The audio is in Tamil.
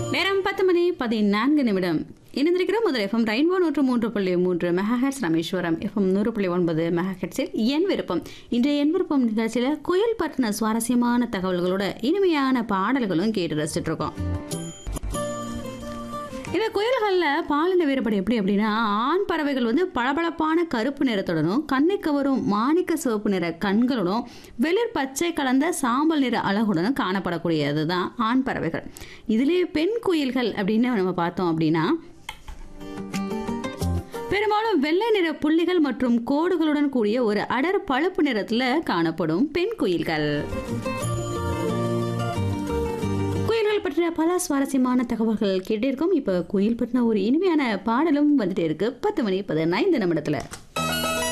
நேரம் பத்து மணி பதினான்கு நிமிடம் இணைந்திருக்கிற முதல் எஃப்எம் ரெயின்போ நூற்று மூன்று புள்ளி மூன்று மெகாஹெட்ஸ் ராமேஸ்வரம் எஃப்எம் நூறு புள்ளி ஒன்பது மெகாஹெட்ஸில் என் விருப்பம் இன்றைய என் விருப்பம் நிகழ்ச்சியில் குயில் பற்றின சுவாரஸ்யமான தகவல்களோட இனிமையான பாடல்களும் கேட்டு ரசிச்சுட்டு இருக்கோம் இந்த குயில்களில் பாலின வேறுபாடு எப்படி அப்படின்னா ஆண் பறவைகள் வந்து பளபளப்பான கருப்பு நிறத்துடனும் கண்ணை கவரும் மாணிக்க சிவப்பு நிற கண்களுடனும் வெளிர் பச்சை கலந்த சாம்பல் நிற அழகுடனும் காணப்படக்கூடியது தான் ஆண் பறவைகள் இதுலேயே பெண் குயில்கள் அப்படின்னு நம்ம பார்த்தோம் அப்படின்னா பெரும்பாலும் வெள்ளை நிற புள்ளிகள் மற்றும் கோடுகளுடன் கூடிய ஒரு அடர் பழுப்பு நிறத்தில் காணப்படும் பெண் குயில்கள் குயில்கள் பற்றின பல சுவாரஸ்யமான தகவல்கள் கேட்டிருக்கோம் இப்போ குயில் பற்றின ஒரு இனிமையான பாடலும் வந்துட்டே இருக்கு பத்து மணி பதினைந்து நிமிடத்தில்